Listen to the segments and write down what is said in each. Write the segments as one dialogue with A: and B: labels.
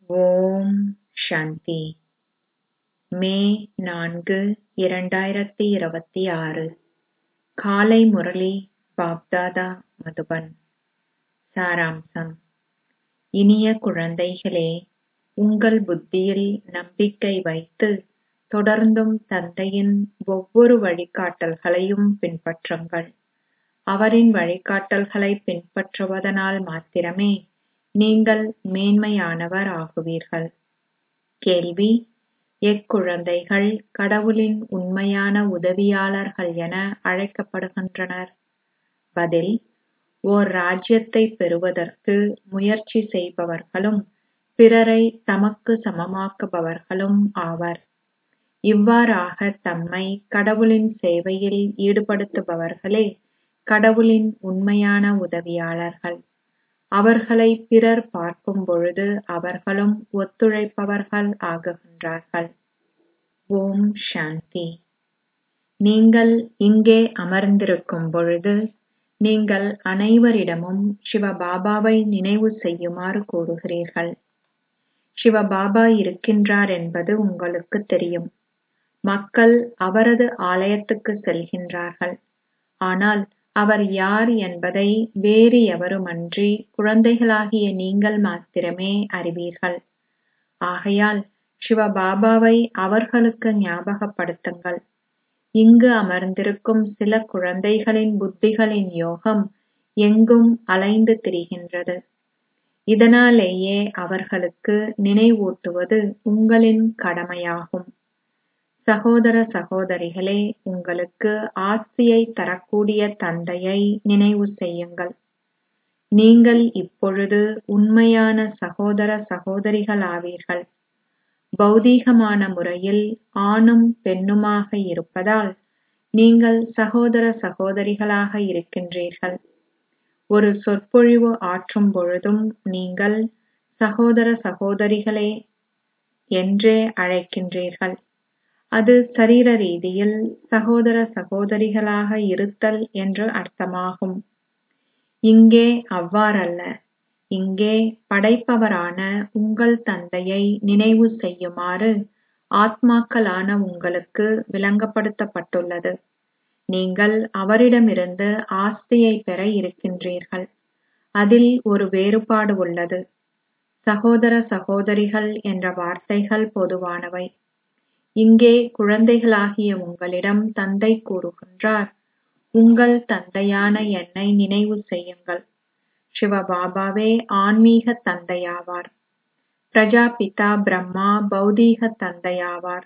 A: ஓம் சாந்தி மே நான்கு இரண்டாயிரத்தி இருபத்தி ஆறு காலை முரளி பாப்தாதா மதுபன் சாராம்சம் இனிய குழந்தைகளே உங்கள் புத்தியில் நம்பிக்கை வைத்து தொடர்ந்தும் தந்தையின் ஒவ்வொரு வழிகாட்டல்களையும் பின்பற்றுங்கள் அவரின் வழிகாட்டல்களை பின்பற்றுவதனால் மாத்திரமே நீங்கள் மேன்மையானவர் ஆகுவீர்கள் கேள்வி எக்குழந்தைகள் கடவுளின் உண்மையான உதவியாளர்கள் என அழைக்கப்படுகின்றனர் பதில் ஓர் ராஜ்யத்தை பெறுவதற்கு முயற்சி செய்பவர்களும் பிறரை தமக்கு சமமாக்குபவர்களும் ஆவர் இவ்வாறாக தம்மை கடவுளின் சேவையில் ஈடுபடுத்துபவர்களே கடவுளின் உண்மையான உதவியாளர்கள் அவர்களை பிறர் பார்க்கும் பொழுது அவர்களும் ஒத்துழைப்பவர்கள் ஆகுகின்றார்கள் ஓம் சாந்தி நீங்கள் இங்கே அமர்ந்திருக்கும் பொழுது நீங்கள் அனைவரிடமும் சிவபாபாவை நினைவு செய்யுமாறு கூறுகிறீர்கள் சிவபாபா இருக்கின்றார் என்பது உங்களுக்கு தெரியும் மக்கள் அவரது ஆலயத்துக்கு செல்கின்றார்கள் ஆனால் அவர் யார் என்பதை வேறு எவருமன்றி குழந்தைகளாகிய நீங்கள் மாத்திரமே அறிவீர்கள் ஆகையால் சிவபாபாவை அவர்களுக்கு ஞாபகப்படுத்துங்கள் இங்கு அமர்ந்திருக்கும் சில குழந்தைகளின் புத்திகளின் யோகம் எங்கும் அலைந்து திரிகின்றது இதனாலேயே அவர்களுக்கு நினைவூட்டுவது உங்களின் கடமையாகும் சகோதர சகோதரிகளே உங்களுக்கு ஆஸ்தியை தரக்கூடிய தந்தையை நினைவு செய்யுங்கள் நீங்கள் இப்பொழுது உண்மையான சகோதர சகோதரிகளாவீர்கள் பௌதீகமான முறையில் ஆணும் பெண்ணுமாக இருப்பதால் நீங்கள் சகோதர சகோதரிகளாக இருக்கின்றீர்கள் ஒரு சொற்பொழிவு ஆற்றும் பொழுதும் நீங்கள் சகோதர சகோதரிகளே என்றே அழைக்கின்றீர்கள் அது சரீர ரீதியில் சகோதர சகோதரிகளாக இருத்தல் என்று அர்த்தமாகும் இங்கே அவ்வாறல்ல இங்கே படைப்பவரான உங்கள் தந்தையை நினைவு செய்யுமாறு ஆத்மாக்களான உங்களுக்கு விளங்கப்படுத்தப்பட்டுள்ளது நீங்கள் அவரிடமிருந்து ஆஸ்தியை பெற இருக்கின்றீர்கள் அதில் ஒரு வேறுபாடு உள்ளது சகோதர சகோதரிகள் என்ற வார்த்தைகள் பொதுவானவை இங்கே குழந்தைகளாகிய உங்களிடம் தந்தை கூறுகின்றார் உங்கள் தந்தையான என்னை நினைவு செய்யுங்கள் சிவபாபாவே ஆன்மீக தந்தையாவார் பிரஜாபிதா பிரம்மா பௌதீக தந்தையாவார்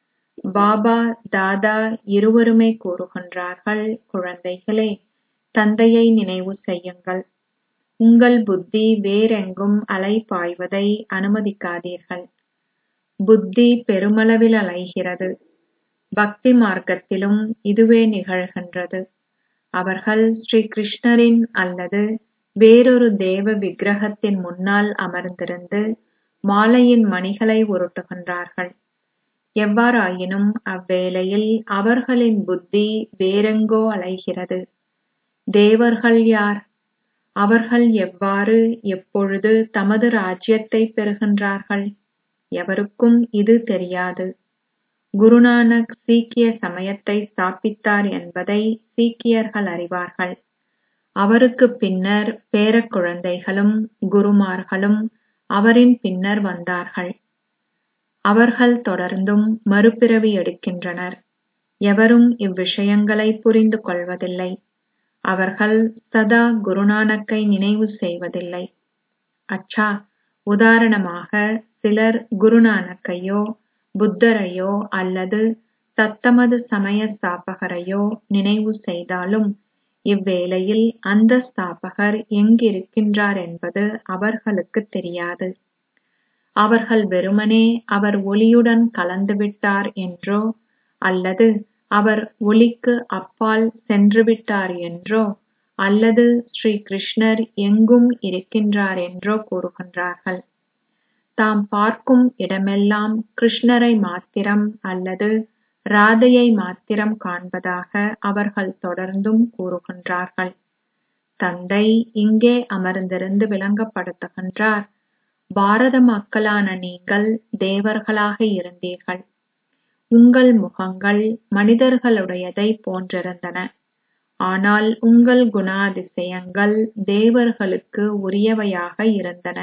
A: பாபா தாதா இருவருமே கூறுகின்றார்கள் குழந்தைகளே தந்தையை நினைவு செய்யுங்கள் உங்கள் புத்தி வேறெங்கும் அலை பாய்வதை அனுமதிக்காதீர்கள் புத்தி பெருமளவில் அலைகிறது பக்தி மார்க்கத்திலும் இதுவே நிகழ்கின்றது அவர்கள் ஸ்ரீ கிருஷ்ணரின் அல்லது வேறொரு தேவ விக்கிரகத்தின் முன்னால் அமர்ந்திருந்து மாலையின் மணிகளை உருட்டுகின்றார்கள் எவ்வாறாயினும் அவ்வேளையில் அவர்களின் புத்தி வேறெங்கோ அலைகிறது தேவர்கள் யார் அவர்கள் எவ்வாறு எப்பொழுது தமது ராஜ்யத்தை பெறுகின்றார்கள் எவருக்கும் இது தெரியாது குருநானக் சீக்கிய சமயத்தை ஸ்தாபித்தார் என்பதை சீக்கியர்கள் அறிவார்கள் அவருக்கு பின்னர் பேரக் குழந்தைகளும் குருமார்களும் அவரின் பின்னர் வந்தார்கள் அவர்கள் தொடர்ந்தும் மறுபிறவி எடுக்கின்றனர் எவரும் இவ்விஷயங்களை புரிந்து கொள்வதில்லை அவர்கள் சதா குருநானக்கை நினைவு செய்வதில்லை அச்சா உதாரணமாக சிலர் குருநானக்கையோ புத்தரையோ அல்லது தத்தமது சமய ஸ்தாபகரையோ நினைவு செய்தாலும் இவ்வேளையில் அந்த ஸ்தாபகர் எங்கிருக்கின்றார் என்பது அவர்களுக்கு தெரியாது அவர்கள் வெறுமனே அவர் ஒளியுடன் கலந்துவிட்டார் என்றோ அல்லது அவர் ஒளிக்கு அப்பால் சென்றுவிட்டார் என்றோ அல்லது ஸ்ரீ கிருஷ்ணர் எங்கும் இருக்கின்றார் என்றோ கூறுகின்றார்கள் தாம் பார்க்கும் இடமெல்லாம் கிருஷ்ணரை மாத்திரம் அல்லது ராதையை மாத்திரம் காண்பதாக அவர்கள் தொடர்ந்தும் கூறுகின்றார்கள் தந்தை இங்கே அமர்ந்திருந்து விளங்கப்படுத்துகின்றார் பாரத மக்களான நீங்கள் தேவர்களாக இருந்தீர்கள் உங்கள் முகங்கள் மனிதர்களுடையதைப் போன்றிருந்தன ஆனால் உங்கள் குணாதிசயங்கள் தேவர்களுக்கு உரியவையாக இருந்தன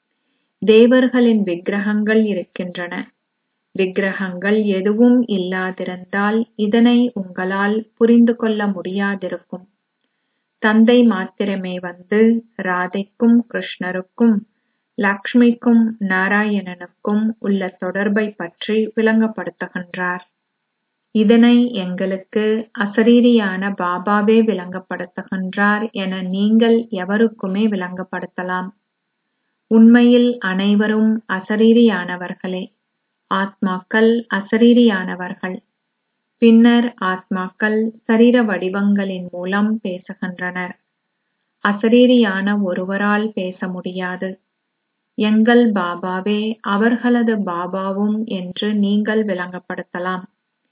A: தேவர்களின் விக்கிரகங்கள் இருக்கின்றன விக்கிரகங்கள் எதுவும் இல்லாதிருந்தால் இதனை உங்களால் புரிந்து கொள்ள முடியாதிருக்கும் தந்தை மாத்திரமே வந்து ராதைக்கும் கிருஷ்ணருக்கும் லக்ஷ்மிக்கும் நாராயணனுக்கும் உள்ள தொடர்பை பற்றி விளங்கப்படுத்துகின்றார் இதனை எங்களுக்கு அசரீரியான பாபாவே விளங்கப்படுத்துகின்றார் என நீங்கள் எவருக்குமே விளங்கப்படுத்தலாம் உண்மையில் அனைவரும் அசரீரியானவர்களே ஆத்மாக்கள் அசரீரியானவர்கள் பின்னர் ஆத்மாக்கள் சரீர வடிவங்களின் மூலம் பேசுகின்றனர் அசரீரியான ஒருவரால் பேச முடியாது எங்கள் பாபாவே அவர்களது பாபாவும் என்று நீங்கள் விளங்கப்படுத்தலாம்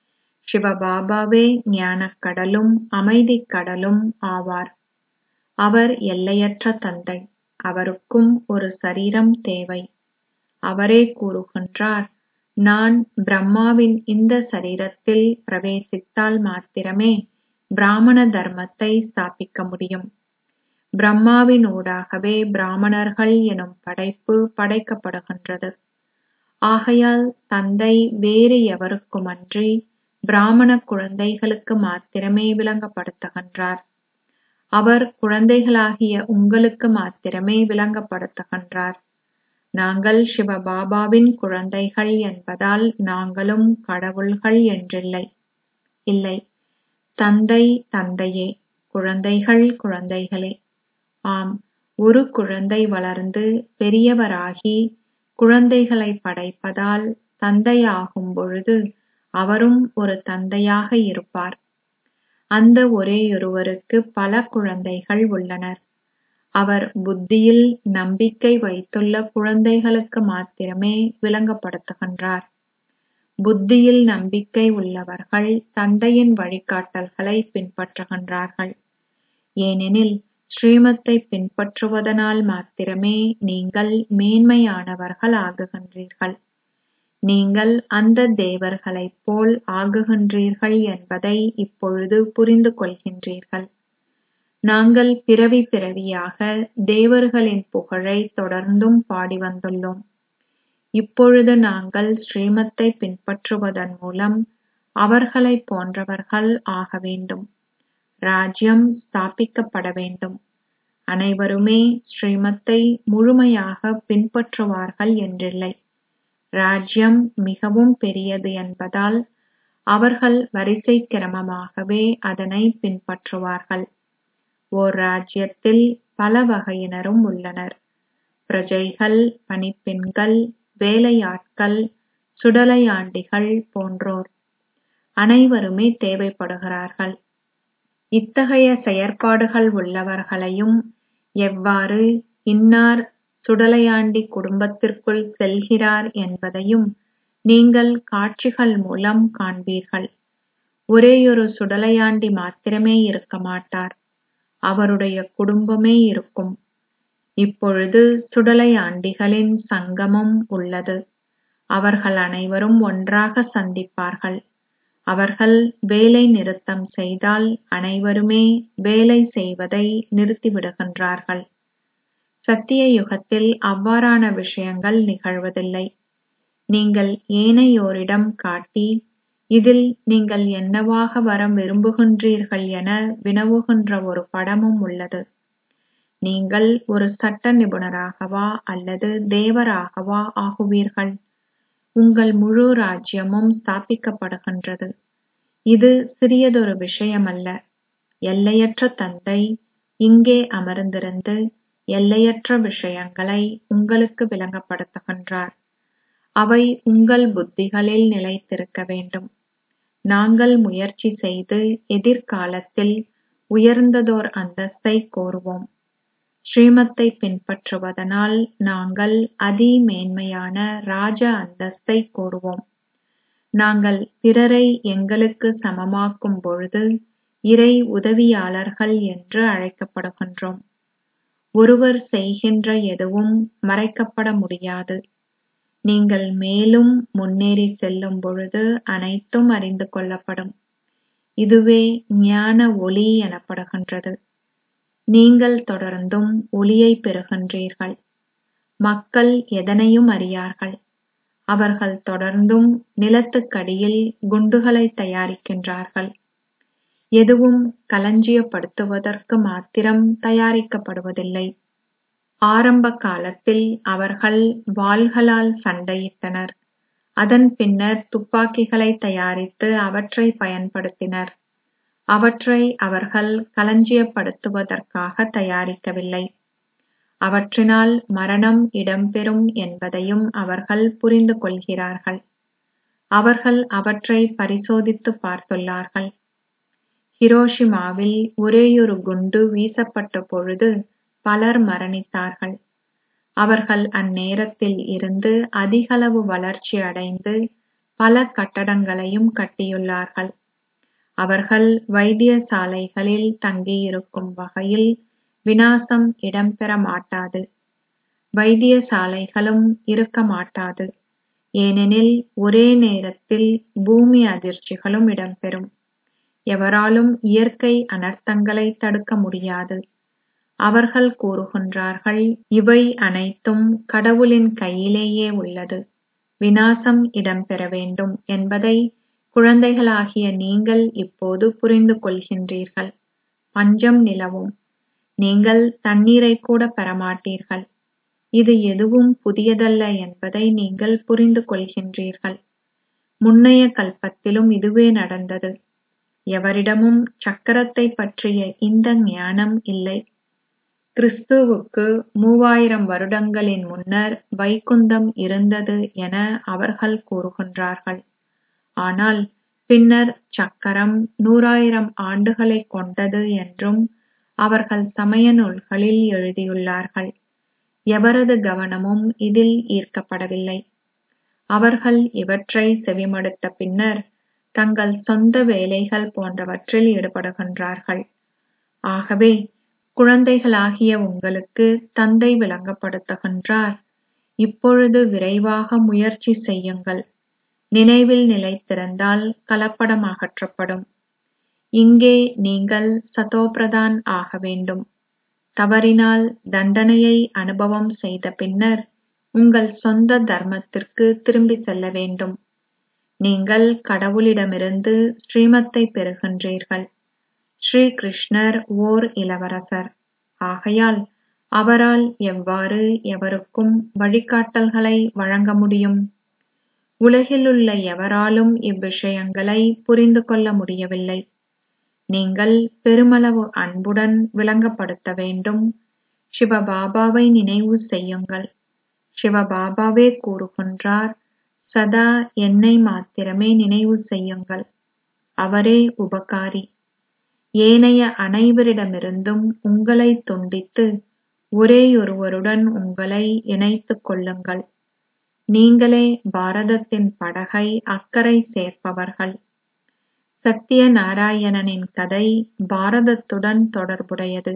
A: சிவபாபாவே ஞானக் கடலும் அமைதிக் கடலும் ஆவார் அவர் எல்லையற்ற தந்தை அவருக்கும் ஒரு சரீரம் தேவை அவரே கூறுகின்றார் நான் பிரம்மாவின் இந்த சரீரத்தில் பிரவேசித்தால் மாத்திரமே பிராமண தர்மத்தை ஸ்தாபிக்க முடியும் பிரம்மாவின் ஊடாகவே பிராமணர்கள் எனும் படைப்பு படைக்கப்படுகின்றது ஆகையால் தந்தை வேறு எவருக்குமன்றி பிராமண குழந்தைகளுக்கு மாத்திரமே விளங்கப்படுத்துகின்றார் அவர் குழந்தைகளாகிய உங்களுக்கு மாத்திரமே விளங்கப்படுத்துகின்றார் நாங்கள் சிவபாபாவின் குழந்தைகள் என்பதால் நாங்களும் கடவுள்கள் என்றில்லை இல்லை தந்தை தந்தையே குழந்தைகள் குழந்தைகளே ஆம் ஒரு குழந்தை வளர்ந்து பெரியவராகி குழந்தைகளை படைப்பதால் தந்தையாகும் பொழுது அவரும் ஒரு தந்தையாக இருப்பார் அந்த ஒரேயொருவருக்கு பல குழந்தைகள் உள்ளனர் அவர் புத்தியில் நம்பிக்கை வைத்துள்ள குழந்தைகளுக்கு மாத்திரமே விளங்கப்படுத்துகின்றார் புத்தியில் நம்பிக்கை உள்ளவர்கள் தந்தையின் வழிகாட்டல்களை பின்பற்றுகின்றார்கள் ஏனெனில் ஸ்ரீமத்தை பின்பற்றுவதனால் மாத்திரமே நீங்கள் மேன்மையானவர்கள் ஆகுகின்றீர்கள் நீங்கள் அந்த தேவர்களைப் போல் ஆகுகின்றீர்கள் என்பதை இப்பொழுது புரிந்து கொள்கின்றீர்கள் நாங்கள் பிறவி பிறவியாக தேவர்களின் புகழை தொடர்ந்தும் பாடி வந்துள்ளோம் இப்பொழுது நாங்கள் ஸ்ரீமத்தை பின்பற்றுவதன் மூலம் அவர்களைப் போன்றவர்கள் ஆக வேண்டும் ராஜ்யம் ஸ்தாபிக்கப்பட வேண்டும் அனைவருமே ஸ்ரீமத்தை முழுமையாக பின்பற்றுவார்கள் என்றில்லை ராஜ்யம் மிகவும் பெரியது என்பதால் அவர்கள் வரிசை கிரமமாகவே அதனை பின்பற்றுவார்கள் ஓர் ராஜ்யத்தில் பல வகையினரும் உள்ளனர் பிரஜைகள் பணிப்பெண்கள் வேலையாட்கள் சுடலையாண்டிகள் போன்றோர் அனைவருமே தேவைப்படுகிறார்கள் இத்தகைய செயற்பாடுகள் உள்ளவர்களையும் எவ்வாறு இன்னார் சுடலையாண்டி குடும்பத்திற்குள் செல்கிறார் என்பதையும் நீங்கள் காட்சிகள் மூலம் காண்பீர்கள் ஒரேயொரு சுடலையாண்டி மாத்திரமே இருக்க மாட்டார் அவருடைய குடும்பமே இருக்கும் இப்பொழுது சுடலையாண்டிகளின் சங்கமம் உள்ளது அவர்கள் அனைவரும் ஒன்றாக சந்திப்பார்கள் அவர்கள் வேலை நிறுத்தம் செய்தால் அனைவருமே வேலை செய்வதை நிறுத்திவிடுகின்றார்கள் சத்திய யுகத்தில் அவ்வாறான விஷயங்கள் நிகழ்வதில்லை நீங்கள் ஏனையோரிடம் காட்டி இதில் நீங்கள் என்னவாக வர விரும்புகின்றீர்கள் என வினவுகின்ற ஒரு படமும் உள்ளது நீங்கள் ஒரு சட்ட நிபுணராகவா அல்லது தேவராகவா ஆகுவீர்கள் உங்கள் முழு ராஜ்யமும் ஸ்தாபிக்கப்படுகின்றது இது சிறியதொரு விஷயமல்ல எல்லையற்ற தந்தை இங்கே அமர்ந்திருந்து எல்லையற்ற விஷயங்களை உங்களுக்கு விளங்கப்படுத்துகின்றார் அவை உங்கள் புத்திகளில் நிலைத்திருக்க வேண்டும் நாங்கள் முயற்சி செய்து எதிர்காலத்தில் உயர்ந்ததோர் அந்தஸ்தை கோருவோம் ஸ்ரீமத்தை பின்பற்றுவதனால் நாங்கள் அதி மேன்மையான ராஜ அந்தஸ்தை கோருவோம் நாங்கள் பிறரை எங்களுக்கு சமமாக்கும் பொழுது இறை உதவியாளர்கள் என்று அழைக்கப்படுகின்றோம் ஒருவர் செய்கின்ற எதுவும் மறைக்கப்பட முடியாது நீங்கள் மேலும் முன்னேறி செல்லும் பொழுது அனைத்தும் அறிந்து கொள்ளப்படும் இதுவே ஞான ஒளி எனப்படுகின்றது நீங்கள் தொடர்ந்தும் ஒளியை பெறுகின்றீர்கள் மக்கள் எதனையும் அறியார்கள் அவர்கள் தொடர்ந்தும் நிலத்துக்கடியில் குண்டுகளை தயாரிக்கின்றார்கள் எதுவும் களஞ்சியப்படுத்துவதற்கு மாத்திரம் தயாரிக்கப்படுவதில்லை ஆரம்ப காலத்தில் அவர்கள் வாள்களால் சண்டையிட்டனர் அதன் பின்னர் துப்பாக்கிகளை தயாரித்து அவற்றை பயன்படுத்தினர் அவற்றை அவர்கள் களஞ்சியப்படுத்துவதற்காக தயாரிக்கவில்லை அவற்றினால் மரணம் இடம்பெறும் என்பதையும் அவர்கள் புரிந்து கொள்கிறார்கள் அவர்கள் அவற்றை பரிசோதித்து பார்த்துள்ளார்கள் ஹிரோஷிமாவில் ஒரேயொரு குண்டு வீசப்பட்ட பொழுது பலர் மரணித்தார்கள் அவர்கள் அந்நேரத்தில் இருந்து அதிகளவு வளர்ச்சி அடைந்து பல கட்டடங்களையும் கட்டியுள்ளார்கள் அவர்கள் வைத்தியசாலைகளில் தங்கியிருக்கும் வகையில் விநாசம் இடம்பெற மாட்டாது வைத்தியசாலைகளும் இருக்க மாட்டாது ஏனெனில் ஒரே நேரத்தில் பூமி அதிர்ச்சிகளும் இடம்பெறும் எவராலும் இயற்கை அனர்த்தங்களை தடுக்க முடியாது அவர்கள் கூறுகின்றார்கள் இவை அனைத்தும் கடவுளின் கையிலேயே உள்ளது விநாசம் இடம்பெற வேண்டும் என்பதை குழந்தைகளாகிய நீங்கள் இப்போது புரிந்து கொள்கின்றீர்கள் பஞ்சம் நிலவும் நீங்கள் தண்ணீரை கூட பெறமாட்டீர்கள் இது எதுவும் புதியதல்ல என்பதை நீங்கள் புரிந்து கொள்கின்றீர்கள் முன்னைய கல்பத்திலும் இதுவே நடந்தது எவரிடமும் சக்கரத்தை பற்றிய இந்த ஞானம் இல்லை கிறிஸ்துவுக்கு மூவாயிரம் வருடங்களின் முன்னர் வைகுந்தம் இருந்தது என அவர்கள் கூறுகின்றார்கள் ஆனால் பின்னர் சக்கரம் நூறாயிரம் ஆண்டுகளை கொண்டது என்றும் அவர்கள் சமய நூல்களில் எழுதியுள்ளார்கள் எவரது கவனமும் இதில் ஈர்க்கப்படவில்லை அவர்கள் இவற்றை செவிமடுத்த பின்னர் தங்கள் சொந்த வேலைகள் போன்றவற்றில் ஈடுபடுகின்றார்கள் ஆகவே குழந்தைகளாகிய உங்களுக்கு தந்தை விளங்கப்படுத்துகின்றார் இப்பொழுது விரைவாக முயற்சி செய்யுங்கள் நினைவில் நிலைத்திருந்தால் கலப்படம் அகற்றப்படும் இங்கே நீங்கள் சதோபிரதான் ஆக வேண்டும் தவறினால் தண்டனையை அனுபவம் செய்த பின்னர் உங்கள் சொந்த தர்மத்திற்கு திரும்பி செல்ல வேண்டும் நீங்கள் கடவுளிடமிருந்து ஸ்ரீமத்தை பெறுகின்றீர்கள் ஸ்ரீ கிருஷ்ணர் ஓர் இளவரசர் ஆகையால் அவரால் எவ்வாறு எவருக்கும் வழிகாட்டல்களை வழங்க முடியும் உலகிலுள்ள எவராலும் இவ்விஷயங்களை புரிந்து கொள்ள முடியவில்லை நீங்கள் பெருமளவு அன்புடன் விளங்கப்படுத்த வேண்டும் சிவபாபாவை நினைவு செய்யுங்கள் சிவபாபாவே கூறுகின்றார் சதா என்னை மாத்திரமே நினைவு செய்யுங்கள் அவரே உபகாரி ஏனைய அனைவரிடமிருந்தும் உங்களை துண்டித்து ஒரேயொருவருடன் உங்களை இணைத்துக் கொள்ளுங்கள் நீங்களே பாரதத்தின் படகை அக்கறை சேர்ப்பவர்கள் சத்திய நாராயணனின் கதை பாரதத்துடன் தொடர்புடையது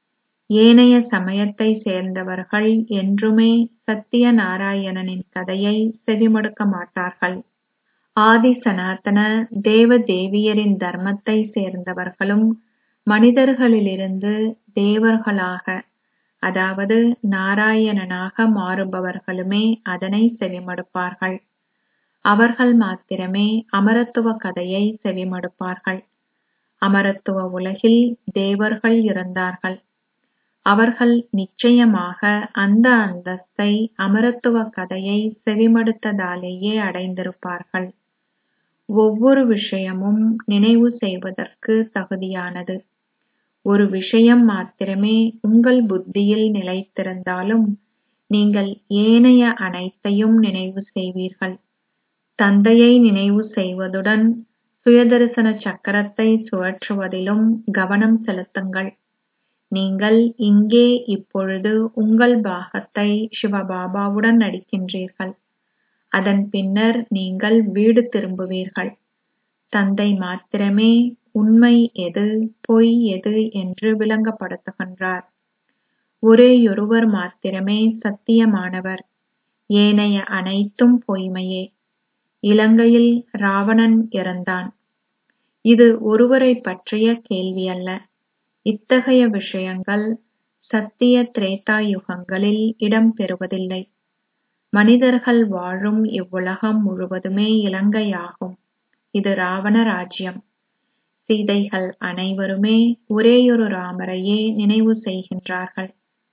A: ஏனைய சமயத்தை சேர்ந்தவர்கள் என்றுமே சத்திய நாராயணனின் கதையை செவிமடுக்க மாட்டார்கள் ஆதி சனாதன தேவ தேவியரின் தர்மத்தை சேர்ந்தவர்களும் மனிதர்களிலிருந்து தேவர்களாக அதாவது நாராயணனாக மாறுபவர்களுமே அதனை செவிமடுப்பார்கள் அவர்கள் மாத்திரமே அமரத்துவ கதையை செவிமடுப்பார்கள் அமரத்துவ உலகில் தேவர்கள் இருந்தார்கள் அவர்கள் நிச்சயமாக அந்த அந்தஸ்தை அமரத்துவ கதையை செவிமடுத்ததாலேயே அடைந்திருப்பார்கள் ஒவ்வொரு விஷயமும் நினைவு செய்வதற்கு தகுதியானது ஒரு விஷயம் மாத்திரமே உங்கள் புத்தியில் நிலைத்திருந்தாலும் நீங்கள் ஏனைய அனைத்தையும் நினைவு செய்வீர்கள் தந்தையை நினைவு செய்வதுடன் சுயதரிசன சக்கரத்தை சுழற்றுவதிலும் கவனம் செலுத்துங்கள் நீங்கள் இங்கே இப்பொழுது உங்கள் பாகத்தை சிவபாபாவுடன் நடிக்கின்றீர்கள் அதன் பின்னர் நீங்கள் வீடு திரும்புவீர்கள் தந்தை மாத்திரமே உண்மை எது பொய் எது என்று விளங்கப்படுத்துகின்றார் ஒரேயொருவர் மாத்திரமே சத்தியமானவர் ஏனைய அனைத்தும் பொய்மையே இலங்கையில் ராவணன் இறந்தான் இது ஒருவரைப் பற்றிய கேள்வியல்ல இத்தகைய விஷயங்கள் சத்திய திரேதா யுகங்களில் இடம்பெறுவதில்லை மனிதர்கள் வாழும் இவ்வுலகம் முழுவதுமே இலங்கையாகும் இது ராவண ராஜ்யம் சீதைகள் அனைவருமே ஒரேயொரு ராமரையே நினைவு செய்கின்றார்கள்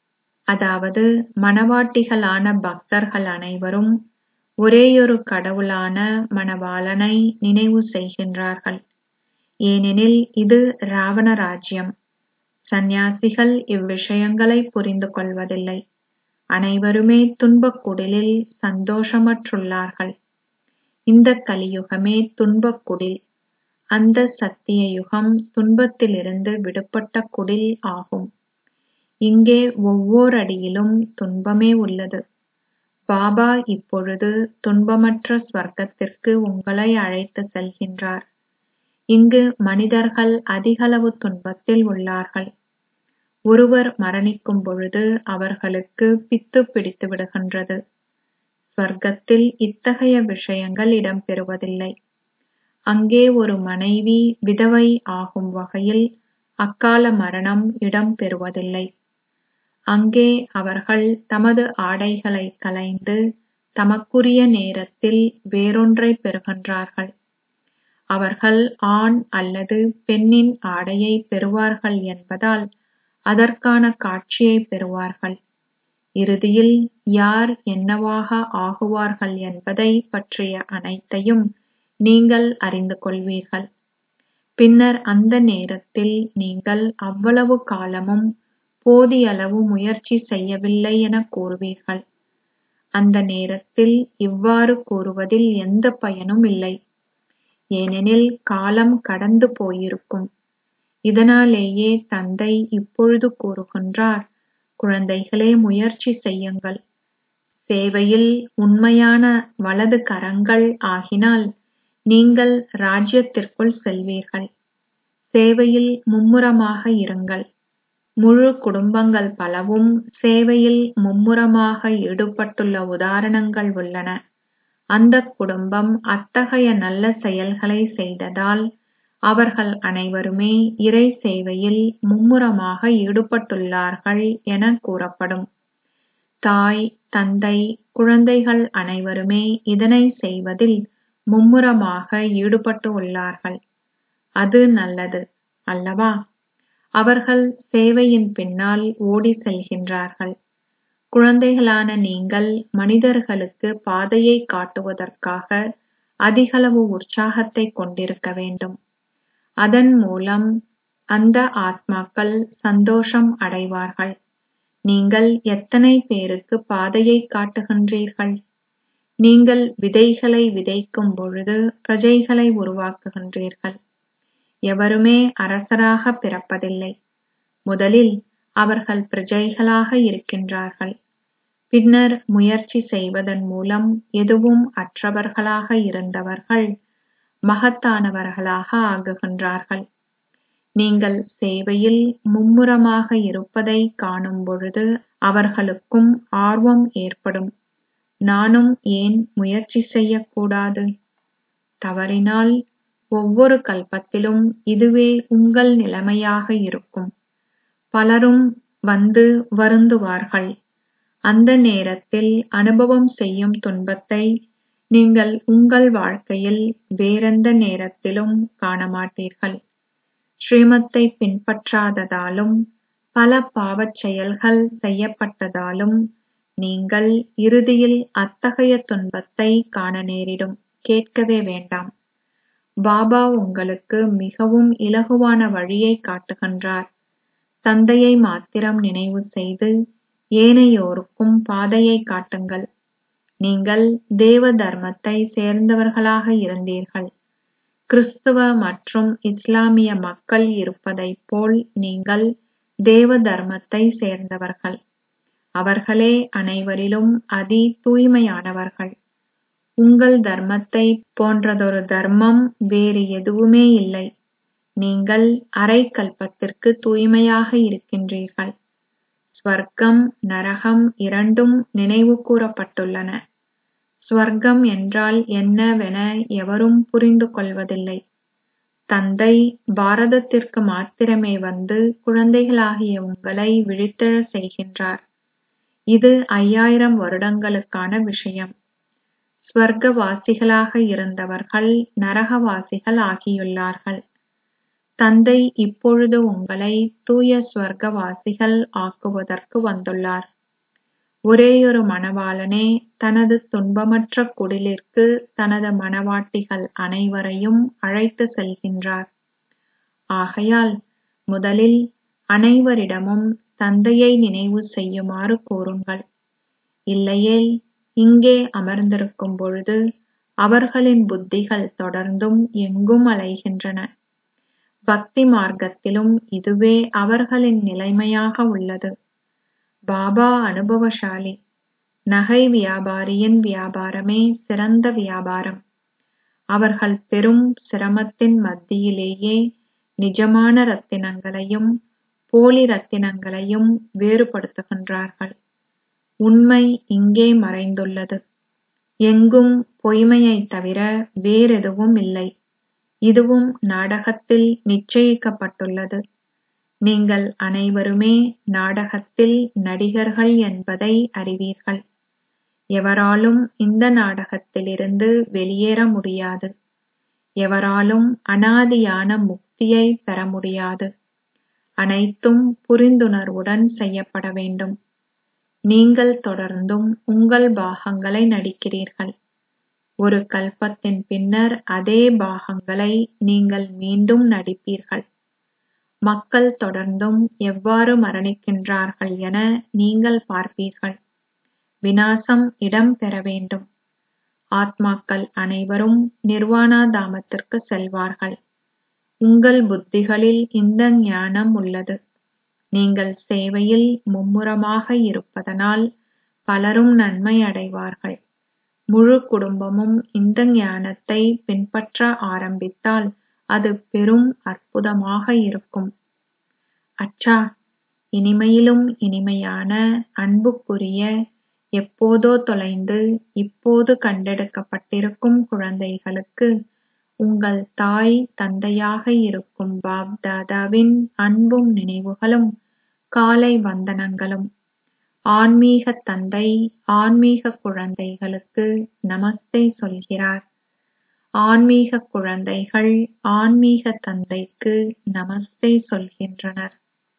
A: அதாவது மணவாட்டிகளான பக்தர்கள் அனைவரும் ஒரேயொரு கடவுளான மணவாளனை நினைவு செய்கின்றார்கள் ஏனெனில் இது ராவண ராஜ்யம் சந்நியாசிகள் இவ்விஷயங்களை புரிந்து கொள்வதில்லை அனைவருமே துன்பக் குடிலில் சந்தோஷமற்றுள்ளார்கள் இந்த கலியுகமே துன்பக் குடில் அந்த சத்திய யுகம் துன்பத்திலிருந்து விடுபட்ட குடில் ஆகும் இங்கே ஒவ்வோரடியிலும் துன்பமே உள்ளது பாபா இப்பொழுது துன்பமற்ற ஸ்வர்க்கத்திற்கு உங்களை அழைத்து செல்கின்றார் இங்கு மனிதர்கள் அதிகளவு துன்பத்தில் உள்ளார்கள் ஒருவர் மரணிக்கும் பொழுது அவர்களுக்கு பித்து பிடித்து விடுகின்றது ஸ்வர்க்கத்தில் இத்தகைய விஷயங்கள் இடம்பெறுவதில்லை அங்கே ஒரு மனைவி விதவை ஆகும் வகையில் அக்கால மரணம் இடம்பெறுவதில்லை அங்கே அவர்கள் தமது ஆடைகளை களைந்து தமக்குரிய நேரத்தில் வேறொன்றைப் பெறுகின்றார்கள் அவர்கள் ஆண் அல்லது பெண்ணின் ஆடையை பெறுவார்கள் என்பதால் அதற்கான காட்சியை பெறுவார்கள் இறுதியில் யார் என்னவாக ஆகுவார்கள் என்பதை பற்றிய அனைத்தையும் நீங்கள் அறிந்து கொள்வீர்கள் பின்னர் அந்த நேரத்தில் நீங்கள் அவ்வளவு காலமும் போதியளவு முயற்சி செய்யவில்லை என கூறுவீர்கள் அந்த நேரத்தில் இவ்வாறு கூறுவதில் எந்த பயனும் இல்லை ஏனெனில் காலம் கடந்து போயிருக்கும் இதனாலேயே தந்தை இப்பொழுது கூறுகின்றார் குழந்தைகளே முயற்சி செய்யுங்கள் சேவையில் உண்மையான வலது கரங்கள் ஆகினால் நீங்கள் ராஜ்யத்திற்குள் செல்வீர்கள் சேவையில் மும்முரமாக இருங்கள் முழு குடும்பங்கள் பலவும் சேவையில் மும்முரமாக ஈடுபட்டுள்ள உதாரணங்கள் உள்ளன அந்த குடும்பம் அத்தகைய நல்ல செயல்களை செய்ததால் அவர்கள் அனைவருமே இறை சேவையில் மும்முரமாக ஈடுபட்டுள்ளார்கள் என கூறப்படும் தாய் தந்தை குழந்தைகள் அனைவருமே இதனை செய்வதில் மும்முரமாக ஈடுபட்டு உள்ளார்கள் அது நல்லது அல்லவா அவர்கள் சேவையின் பின்னால் ஓடி செல்கின்றார்கள் குழந்தைகளான நீங்கள் மனிதர்களுக்கு பாதையை காட்டுவதற்காக அதிகளவு உற்சாகத்தை கொண்டிருக்க வேண்டும் அதன் மூலம் அந்த ஆத்மாக்கள் சந்தோஷம் அடைவார்கள் நீங்கள் எத்தனை பேருக்கு பாதையை காட்டுகின்றீர்கள் நீங்கள் விதைகளை விதைக்கும் பொழுது பிரஜைகளை உருவாக்குகின்றீர்கள் எவருமே அரசராக பிறப்பதில்லை முதலில் அவர்கள் பிரஜைகளாக இருக்கின்றார்கள் பின்னர் முயற்சி செய்வதன் மூலம் எதுவும் அற்றவர்களாக இருந்தவர்கள் மகத்தானவர்களாக ஆகுகின்றார்கள் நீங்கள் சேவையில் மும்முரமாக இருப்பதை காணும் பொழுது அவர்களுக்கும் ஆர்வம் ஏற்படும் நானும் ஏன் முயற்சி செய்யக்கூடாது தவறினால் ஒவ்வொரு கல்பத்திலும் இதுவே உங்கள் நிலைமையாக இருக்கும் பலரும் வந்து வருந்துவார்கள் அந்த நேரத்தில் அனுபவம் செய்யும் துன்பத்தை நீங்கள் உங்கள் வாழ்க்கையில் வேறெந்த நேரத்திலும் காணமாட்டீர்கள் ஸ்ரீமத்தை பின்பற்றாததாலும் பல பாவச் செயல்கள் செய்யப்பட்டதாலும் நீங்கள் இறுதியில் அத்தகைய துன்பத்தை காண நேரிடும் கேட்கவே வேண்டாம் பாபா உங்களுக்கு மிகவும் இலகுவான வழியை காட்டுகின்றார் தந்தையை மாத்திரம் நினைவு செய்து ஏனையோருக்கும் பாதையை காட்டுங்கள் நீங்கள் தேவ தர்மத்தை சேர்ந்தவர்களாக இருந்தீர்கள் கிறிஸ்துவ மற்றும் இஸ்லாமிய மக்கள் இருப்பதைப் போல் நீங்கள் தேவ தர்மத்தை சேர்ந்தவர்கள் அவர்களே அனைவரிலும் அதி தூய்மையானவர்கள் உங்கள் தர்மத்தை போன்றதொரு தர்மம் வேறு எதுவுமே இல்லை நீங்கள் அரை கல்பத்திற்கு தூய்மையாக இருக்கின்றீர்கள் ஸ்வர்க்கம் நரகம் இரண்டும் நினைவு கூறப்பட்டுள்ளன ஸ்வர்க்கம் என்றால் என்னவென எவரும் புரிந்து கொள்வதில்லை தந்தை பாரதத்திற்கு மாத்திரமே வந்து குழந்தைகளாகிய உங்களை விழித்தெழச் செய்கின்றார் இது ஐயாயிரம் வருடங்களுக்கான விஷயம் ஸ்வர்க்கவாசிகளாக இருந்தவர்கள் நரகவாசிகள் ஆகியுள்ளார்கள் தந்தை இப்பொழுது உங்களை தூய ஸ்வர்க்கவாசிகள் ஆக்குவதற்கு வந்துள்ளார் ஒரேயொரு மணவாளனே தனது துன்பமற்ற குடிலிற்கு தனது மணவாட்டிகள் அனைவரையும் அழைத்து செல்கின்றார் ஆகையால் முதலில் அனைவரிடமும் தந்தையை நினைவு செய்யுமாறு கூறுங்கள் இல்லையேல் இங்கே அமர்ந்திருக்கும் பொழுது அவர்களின் புத்திகள் தொடர்ந்தும் எங்கும் அலைகின்றன பக்தி மார்க்கத்திலும் இதுவே அவர்களின் நிலைமையாக உள்ளது பாபா அனுபவசாலி நகை வியாபாரியின் வியாபாரமே சிறந்த வியாபாரம் அவர்கள் பெரும் சிரமத்தின் மத்தியிலேயே நிஜமான ரத்தினங்களையும் போலி ரத்தினங்களையும் வேறுபடுத்துகின்றார்கள் உண்மை இங்கே மறைந்துள்ளது எங்கும் பொய்மையைத் தவிர வேறெதுவும் இல்லை இதுவும் நாடகத்தில் நிச்சயிக்கப்பட்டுள்ளது நீங்கள் அனைவருமே நாடகத்தில் நடிகர்கள் என்பதை அறிவீர்கள் எவராலும் இந்த நாடகத்திலிருந்து வெளியேற முடியாது எவராலும் அனாதியான முக்தியை பெற முடியாது அனைத்தும் புரிந்துணர்வுடன் செய்யப்பட வேண்டும் நீங்கள் தொடர்ந்தும் உங்கள் பாகங்களை நடிக்கிறீர்கள் ஒரு கல்பத்தின் பின்னர் அதே பாகங்களை நீங்கள் மீண்டும் நடிப்பீர்கள் மக்கள் தொடர்ந்தும் எவ்வாறு மரணிக்கின்றார்கள் என நீங்கள் பார்ப்பீர்கள் விநாசம் இடம் பெற வேண்டும் ஆத்மாக்கள் அனைவரும் நிர்வாணா தாமத்திற்கு செல்வார்கள் உங்கள் புத்திகளில் இந்த ஞானம் உள்ளது நீங்கள் சேவையில் மும்முரமாக இருப்பதனால் பலரும் நன்மை அடைவார்கள் முழு குடும்பமும் இந்த ஞானத்தை பின்பற்ற ஆரம்பித்தால் அது பெரும் அற்புதமாக இருக்கும் அச்சா இனிமையிலும் இனிமையான அன்புக்குரிய எப்போதோ தொலைந்து இப்போது கண்டெடுக்கப்பட்டிருக்கும் குழந்தைகளுக்கு உங்கள் தாய் தந்தையாக இருக்கும் பாப் தாதாவின் அன்பும் நினைவுகளும் காலை வந்தனங்களும் ஆன்மீக தந்தை ஆன்மீக குழந்தைகளுக்கு நமஸ்தே சொல்கிறார் ஆன்மீக குழந்தைகள் ஆன்மீக தந்தைக்கு நமஸ்தே சொல்கின்றனர்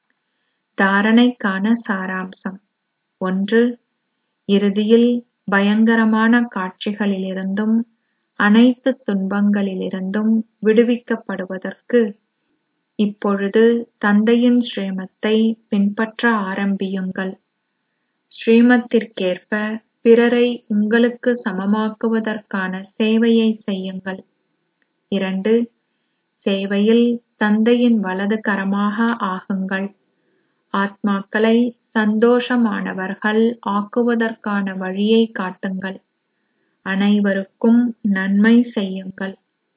A: தாரணைக்கான சாராம்சம் ஒன்று இறுதியில் பயங்கரமான காட்சிகளிலிருந்தும் அனைத்து துன்பங்களிலிருந்தும் விடுவிக்கப்படுவதற்கு இப்பொழுது தந்தையின் ஸ்ரீமத்தை பின்பற்ற ஆரம்பியுங்கள் ஸ்ரீமத்திற்கேற்ப பிறரை உங்களுக்கு சமமாக்குவதற்கான சேவையை செய்யுங்கள் இரண்டு சேவையில் தந்தையின் வலது கரமாக ஆகுங்கள் ஆத்மாக்களை சந்தோஷமானவர்கள் ஆக்குவதற்கான வழியை காட்டுங்கள் அனைவருக்கும் நன்மை செய்யுங்கள்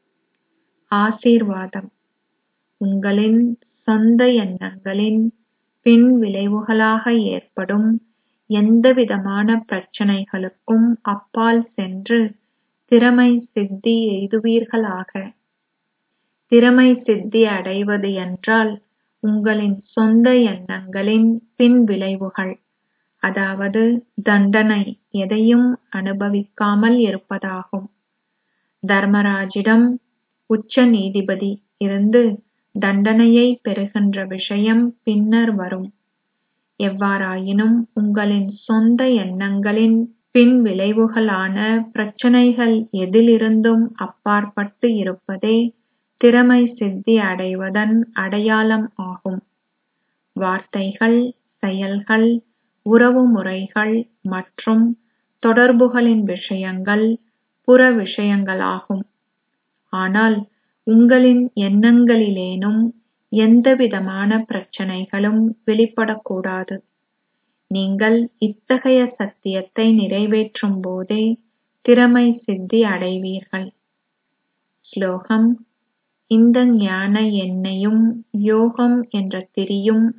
A: ஆசீர்வாதம் உங்களின் சொந்த எண்ணங்களின் பின் விளைவுகளாக ஏற்படும் எந்தவிதமான பிரச்சனைகளுக்கும் அப்பால் சென்று திறமை சித்தி எய்துவீர்களாக திறமை சித்தி அடைவது என்றால் உங்களின் சொந்த எண்ணங்களின் பின் விளைவுகள் அதாவது தண்டனை எதையும் அனுபவிக்காமல் இருப்பதாகும் தர்மராஜிடம் உச்ச நீதிபதி இருந்து தண்டனையை பெறுகின்ற விஷயம் பின்னர் வரும் எவ்வாறாயினும் உங்களின் சொந்த எண்ணங்களின் பின் விளைவுகளான பிரச்சனைகள் எதிலிருந்தும் அப்பாற்பட்டு இருப்பதே திறமை சித்தி அடைவதன் அடையாளம் ஆகும் வார்த்தைகள் செயல்கள் உறவு முறைகள் மற்றும் தொடர்புகளின் விஷயங்கள் புற விஷயங்களாகும் ஆனால் உங்களின் எண்ணங்களிலேனும் எந்தவிதமான பிரச்சனைகளும் வெளிப்படக்கூடாது நீங்கள் இத்தகைய சத்தியத்தை நிறைவேற்றும் போதே திறமை சித்தி அடைவீர்கள் ஸ்லோகம் இந்த ஞான எண்ணெயும் யோகம் என்ற திரியும்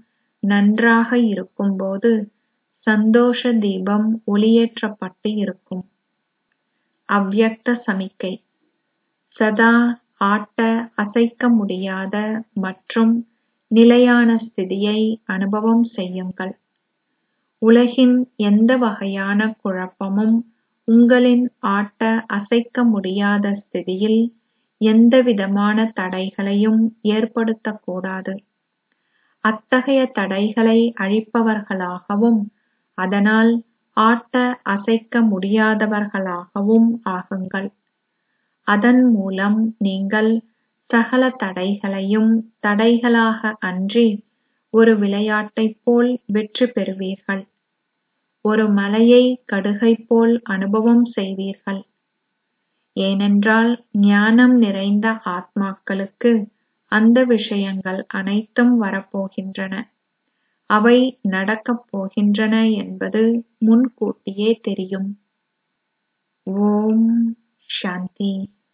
A: நன்றாக இருக்கும்போது சந்தோஷ தீபம் ஒளியேற்றப்பட்டு இருக்கும் அவ்யக்த சமிக்கை சதா ஆட்ட அசைக்க முடியாத மற்றும் நிலையான ஸ்திதியை அனுபவம் செய்யுங்கள் உலகின் எந்த வகையான குழப்பமும் உங்களின் ஆட்ட அசைக்க முடியாத ஸ்திதியில் எந்தவிதமான தடைகளையும் ஏற்படுத்தக்கூடாது அத்தகைய தடைகளை அழிப்பவர்களாகவும் அதனால் ஆட்ட அசைக்க முடியாதவர்களாகவும் ஆகுங்கள் அதன் மூலம் நீங்கள் சகல தடைகளையும் தடைகளாக அன்றி ஒரு விளையாட்டைப் போல் வெற்றி பெறுவீர்கள் ஒரு மலையை கடுகைப் போல் அனுபவம் செய்வீர்கள் ஏனென்றால் ஞானம் நிறைந்த ஆத்மாக்களுக்கு அந்த விஷயங்கள் அனைத்தும் வரப்போகின்றன அவை நடக்கப் போகின்றன என்பது முன்கூட்டியே தெரியும் ஓம் சாந்தி